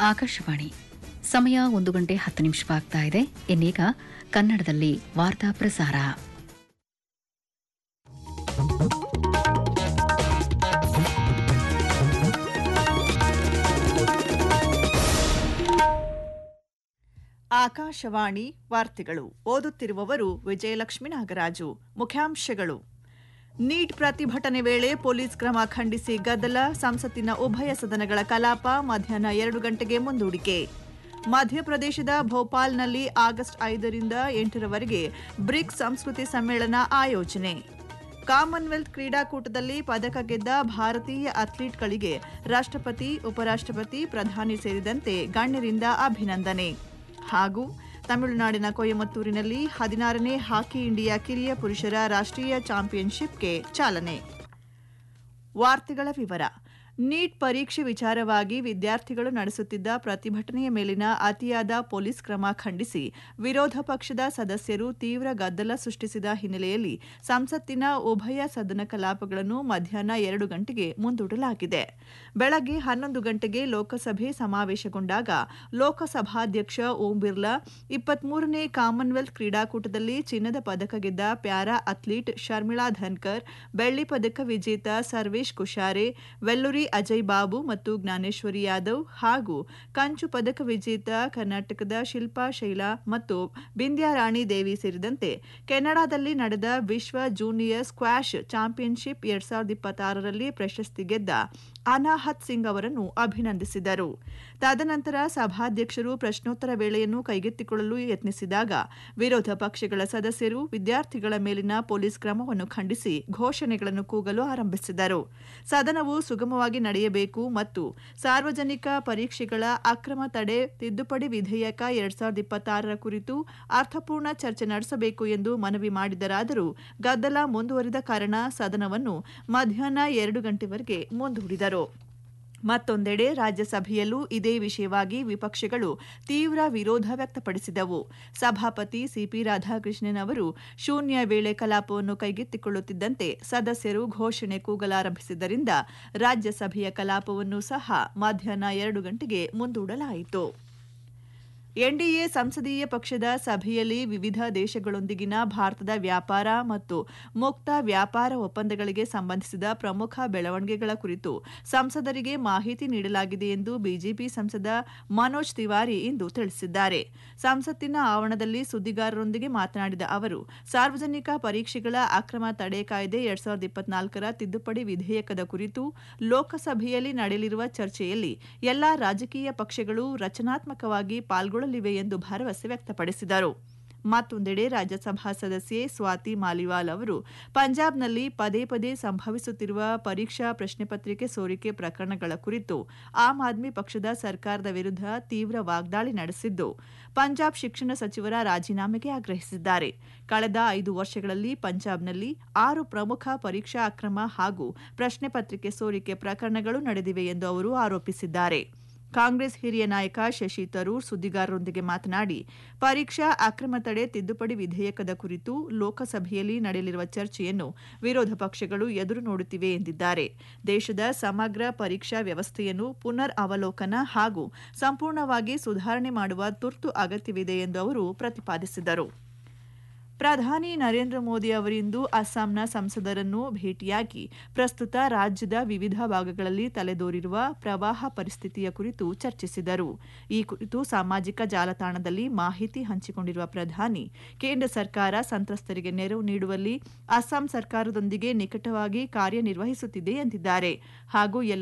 ಆಕಾಶವಾಣಿ ಸಮಯ ಒಂದು ಗಂಟೆ ಹತ್ತು ನಿಮಿಷವಾಗ್ತಾ ಇದೆ ಇನ್ನೀಗ ಕನ್ನಡದಲ್ಲಿ ವಾರ್ತಾ ಪ್ರಸಾರ ಆಕಾಶವಾಣಿ ವಾರ್ತೆಗಳು ಓದುತ್ತಿರುವವರು ವಿಜಯಲಕ್ಷ್ಮಿ ನಾಗರಾಜು ಮುಖ್ಯಾಂಶಗಳು ನೀಟ್ ಪ್ರತಿಭಟನೆ ವೇಳೆ ಪೊಲೀಸ್ ಕ್ರಮ ಖಂಡಿಸಿ ಗದ್ದಲ ಸಂಸತ್ತಿನ ಉಭಯ ಸದನಗಳ ಕಲಾಪ ಮಧ್ಯಾಹ್ನ ಎರಡು ಗಂಟೆಗೆ ಮುಂದೂಡಿಕೆ ಮಧ್ಯಪ್ರದೇಶದ ಭೋಪಾಲ್ನಲ್ಲಿ ಆಗಸ್ಟ್ ಐದರಿಂದ ಎಂಟರವರೆಗೆ ಬ್ರಿಕ್ಸ್ ಸಂಸ್ಕೃತಿ ಸಮ್ಮೇಳನ ಆಯೋಜನೆ ಕಾಮನ್ವೆಲ್ತ್ ಕ್ರೀಡಾಕೂಟದಲ್ಲಿ ಪದಕ ಗೆದ್ದ ಭಾರತೀಯ ಅಥ್ಲೀಟ್ಗಳಿಗೆ ರಾಷ್ಟ್ರಪತಿ ಉಪರಾಷ್ಟ್ರಪತಿ ಪ್ರಧಾನಿ ಸೇರಿದಂತೆ ಗಣ್ಯರಿಂದ ಅಭಿನಂದನೆ ಹಾಗೂ ತಮಿಳುನಾಡಿನ ಕೊಯಮತ್ತೂರಿನಲ್ಲಿ ಹದಿನಾರನೇ ಹಾಕಿ ಇಂಡಿಯಾ ಕಿರಿಯ ಪುರುಷರ ರಾಷ್ಟ್ರೀಯ ಚಾಂಪಿಯನ್ಶಿಪ್ಗೆ ಚಾಲನೆ ವಾರ್ತೆಗಳ ವಿವರ ನೀಟ್ ಪರೀಕ್ಷೆ ವಿಚಾರವಾಗಿ ವಿದ್ಯಾರ್ಥಿಗಳು ನಡೆಸುತ್ತಿದ್ದ ಪ್ರತಿಭಟನೆಯ ಮೇಲಿನ ಅತಿಯಾದ ಪೊಲೀಸ್ ಕ್ರಮ ಖಂಡಿಸಿ ವಿರೋಧ ಪಕ್ಷದ ಸದಸ್ಯರು ತೀವ್ರ ಗದ್ದಲ ಸೃಷ್ಟಿಸಿದ ಹಿನ್ನೆಲೆಯಲ್ಲಿ ಸಂಸತ್ತಿನ ಉಭಯ ಸದನ ಕಲಾಪಗಳನ್ನು ಮಧ್ಯಾಹ್ನ ಎರಡು ಗಂಟೆಗೆ ಮುಂದೂಡಲಾಗಿದೆ ಬೆಳಗ್ಗೆ ಹನ್ನೊಂದು ಗಂಟೆಗೆ ಲೋಕಸಭೆ ಸಮಾವೇಶಗೊಂಡಾಗ ಲೋಕಸಭಾಧ್ಯಕ್ಷ ಓಂ ಬಿರ್ಲಾ ಇಪ್ಪತ್ಮೂರನೇ ಕಾಮನ್ವೆಲ್ತ್ ಕ್ರೀಡಾಕೂಟದಲ್ಲಿ ಚಿನ್ನದ ಪದಕ ಗೆದ್ದ ಪ್ಯಾರಾ ಅಥ್ಲೀಟ್ ಶರ್ಮಿಳಾ ಧನ್ಕರ್ ಬೆಳ್ಳಿ ಪದಕ ವಿಜೇತ ಸರ್ವೇಶ್ ಕುಶಾರೆ ವೆಲ್ಲುರಿ ಅಜಯ್ ಬಾಬು ಮತ್ತು ಜ್ಞಾನೇಶ್ವರಿ ಯಾದವ್ ಹಾಗೂ ಕಂಚು ಪದಕ ವಿಜೇತ ಕರ್ನಾಟಕದ ಶಿಲ್ಪಾ ಶೈಲಾ ಮತ್ತು ಬಿಂದ್ಯಾರಾಣಿ ದೇವಿ ಸೇರಿದಂತೆ ಕೆನಡಾದಲ್ಲಿ ನಡೆದ ವಿಶ್ವ ಜೂನಿಯರ್ ಸ್ಕ್ವಾಷ್ ಚಾಂಪಿಯನ್ಶಿಪ್ ಎರಡ್ ಸಾವಿರದ ಇಪ್ಪತ್ತಾರರಲ್ಲಿ ಪ್ರಶಸ್ತಿ ಗೆದ್ದ ಅನಾಹತ್ ಸಿಂಗ್ ಅವರನ್ನು ಅಭಿನಂದಿಸಿದರು ತದನಂತರ ಸಭಾಧ್ಯಕ್ಷರು ಪ್ರಶ್ನೋತ್ತರ ವೇಳೆಯನ್ನು ಕೈಗೆತ್ತಿಕೊಳ್ಳಲು ಯತ್ನಿಸಿದಾಗ ವಿರೋಧ ಪಕ್ಷಗಳ ಸದಸ್ಯರು ವಿದ್ಯಾರ್ಥಿಗಳ ಮೇಲಿನ ಪೊಲೀಸ್ ಕ್ರಮವನ್ನು ಖಂಡಿಸಿ ಘೋಷಣೆಗಳನ್ನು ಕೂಗಲು ಆರಂಭಿಸಿದರು ಸದನವು ಸುಗಮವಾಗಿ ನಡೆಯಬೇಕು ಮತ್ತು ಸಾರ್ವಜನಿಕ ಪರೀಕ್ಷೆಗಳ ಅಕ್ರಮ ತಡೆ ತಿದ್ದುಪಡಿ ವಿಧೇಯಕ ಎರಡ್ ಸಾವಿರದ ಇಪ್ಪತ್ತಾರರ ಕುರಿತು ಅರ್ಥಪೂರ್ಣ ಚರ್ಚೆ ನಡೆಸಬೇಕು ಎಂದು ಮನವಿ ಮಾಡಿದರಾದರೂ ಗದ್ದಲ ಮುಂದುವರಿದ ಕಾರಣ ಸದನವನ್ನು ಮಧ್ಯಾಹ್ನ ಎರಡು ಗಂಟೆವರೆಗೆ ಮುಂದೂಡಿದರು ಮತ್ತೊಂದೆಡೆ ರಾಜ್ಯಸಭೆಯಲ್ಲೂ ಇದೇ ವಿಷಯವಾಗಿ ವಿಪಕ್ಷಗಳು ತೀವ್ರ ವಿರೋಧ ವ್ಯಕ್ತಪಡಿಸಿದವು ಸಭಾಪತಿ ಸಿಪಿ ರಾಧಾಕೃಷ್ಣನ್ ಅವರು ಶೂನ್ಯ ವೇಳೆ ಕಲಾಪವನ್ನು ಕೈಗೆತ್ತಿಕೊಳ್ಳುತ್ತಿದ್ದಂತೆ ಸದಸ್ಯರು ಘೋಷಣೆ ಕೂಗಲಾರಂಭಿಸಿದ್ದರಿಂದ ರಾಜ್ಯಸಭೆಯ ಕಲಾಪವನ್ನು ಸಹ ಮಧ್ಯಾಹ್ನ ಎರಡು ಗಂಟೆಗೆ ಮುಂದೂಡಲಾಯಿತು ಎನ್ಡಿಎ ಸಂಸದೀಯ ಪಕ್ಷದ ಸಭೆಯಲ್ಲಿ ವಿವಿಧ ದೇಶಗಳೊಂದಿಗಿನ ಭಾರತದ ವ್ಯಾಪಾರ ಮತ್ತು ಮುಕ್ತ ವ್ಯಾಪಾರ ಒಪ್ಪಂದಗಳಿಗೆ ಸಂಬಂಧಿಸಿದ ಪ್ರಮುಖ ಬೆಳವಣಿಗೆಗಳ ಕುರಿತು ಸಂಸದರಿಗೆ ಮಾಹಿತಿ ನೀಡಲಾಗಿದೆ ಎಂದು ಬಿಜೆಪಿ ಸಂಸದ ಮನೋಜ್ ತಿವಾರಿ ಇಂದು ತಿಳಿಸಿದ್ದಾರೆ ಸಂಸತ್ತಿನ ಆವರಣದಲ್ಲಿ ಸುದ್ದಿಗಾರರೊಂದಿಗೆ ಮಾತನಾಡಿದ ಅವರು ಸಾರ್ವಜನಿಕ ಪರೀಕ್ಷೆಗಳ ಅಕ್ರಮ ತಡೆ ಕಾಯ್ದೆ ಎರಡ್ ಸಾವಿರದ ಇಪ್ಪತ್ನಾಲ್ಕರ ತಿದ್ದುಪಡಿ ವಿಧೇಯಕದ ಕುರಿತು ಲೋಕಸಭೆಯಲ್ಲಿ ನಡೆಯಲಿರುವ ಚರ್ಚೆಯಲ್ಲಿ ಎಲ್ಲಾ ರಾಜಕೀಯ ಪಕ್ಷಗಳು ರಚನಾತ್ಮಕವಾಗಿ ಪಾಲ್ಗೊಳ್ಳಲಿವೆ ಎಂದು ಭರವಸೆ ವ್ಯಕ್ತಪಡಿಸಿದರು ಮತ್ತೊಂದೆಡೆ ರಾಜ್ಯಸಭಾ ಸದಸ್ಯೆ ಸ್ವಾತಿ ಮಾಲಿವಾಲ್ ಅವರು ಪಂಜಾಬ್ನಲ್ಲಿ ಪದೇ ಪದೇ ಸಂಭವಿಸುತ್ತಿರುವ ಪರೀಕ್ಷಾ ಪ್ರಶ್ನೆ ಪತ್ರಿಕೆ ಸೋರಿಕೆ ಪ್ರಕರಣಗಳ ಕುರಿತು ಆಮ್ ಆದ್ಮಿ ಪಕ್ಷದ ಸರ್ಕಾರದ ವಿರುದ್ಧ ತೀವ್ರ ವಾಗ್ದಾಳಿ ನಡೆಸಿದ್ದು ಪಂಜಾಬ್ ಶಿಕ್ಷಣ ಸಚಿವರ ರಾಜೀನಾಮೆಗೆ ಆಗ್ರಹಿಸಿದ್ದಾರೆ ಕಳೆದ ಐದು ವರ್ಷಗಳಲ್ಲಿ ಪಂಜಾಬ್ನಲ್ಲಿ ಆರು ಪ್ರಮುಖ ಪರೀಕ್ಷಾ ಅಕ್ರಮ ಹಾಗೂ ಪ್ರಶ್ನೆ ಪತ್ರಿಕೆ ಸೋರಿಕೆ ಪ್ರಕರಣಗಳು ನಡೆದಿವೆ ಎಂದು ಅವರು ಆರೋಪಿಸಿದ್ದಾರೆ ಕಾಂಗ್ರೆಸ್ ಹಿರಿಯ ನಾಯಕ ಶಶಿ ತರೂರ್ ಸುದ್ದಿಗಾರರೊಂದಿಗೆ ಮಾತನಾಡಿ ಪರೀಕ್ಷಾ ಅಕ್ರಮ ತಡೆ ತಿದ್ದುಪಡಿ ವಿಧೇಯಕದ ಕುರಿತು ಲೋಕಸಭೆಯಲ್ಲಿ ನಡೆಯಲಿರುವ ಚರ್ಚೆಯನ್ನು ವಿರೋಧ ಪಕ್ಷಗಳು ಎದುರು ನೋಡುತ್ತಿವೆ ಎಂದಿದ್ದಾರೆ ದೇಶದ ಸಮಗ್ರ ಪರೀಕ್ಷಾ ವ್ಯವಸ್ಥೆಯನ್ನು ಪುನರ್ ಅವಲೋಕನ ಹಾಗೂ ಸಂಪೂರ್ಣವಾಗಿ ಸುಧಾರಣೆ ಮಾಡುವ ತುರ್ತು ಅಗತ್ಯವಿದೆ ಎಂದು ಅವರು ಪ್ರತಿಪಾದಿಸಿದರು ಪ್ರಧಾನಿ ನರೇಂದ್ರ ಮೋದಿ ಅವರಿಂದು ಅಸ್ಸಾಂನ ಸಂಸದರನ್ನು ಭೇಟಿಯಾಗಿ ಪ್ರಸ್ತುತ ರಾಜ್ಯದ ವಿವಿಧ ಭಾಗಗಳಲ್ಲಿ ತಲೆದೋರಿರುವ ಪ್ರವಾಹ ಪರಿಸ್ಥಿತಿಯ ಕುರಿತು ಚರ್ಚಿಸಿದರು ಈ ಕುರಿತು ಸಾಮಾಜಿಕ ಜಾಲತಾಣದಲ್ಲಿ ಮಾಹಿತಿ ಹಂಚಿಕೊಂಡಿರುವ ಪ್ರಧಾನಿ ಕೇಂದ್ರ ಸರ್ಕಾರ ಸಂತ್ರಸ್ತರಿಗೆ ನೆರವು ನೀಡುವಲ್ಲಿ ಅಸ್ಸಾಂ ಸರ್ಕಾರದೊಂದಿಗೆ ನಿಕಟವಾಗಿ ಕಾರ್ಯನಿರ್ವಹಿಸುತ್ತಿದೆ ಎಂದಿದ್ದಾರೆ ಹಾಗೂ ಎಲ್ಲ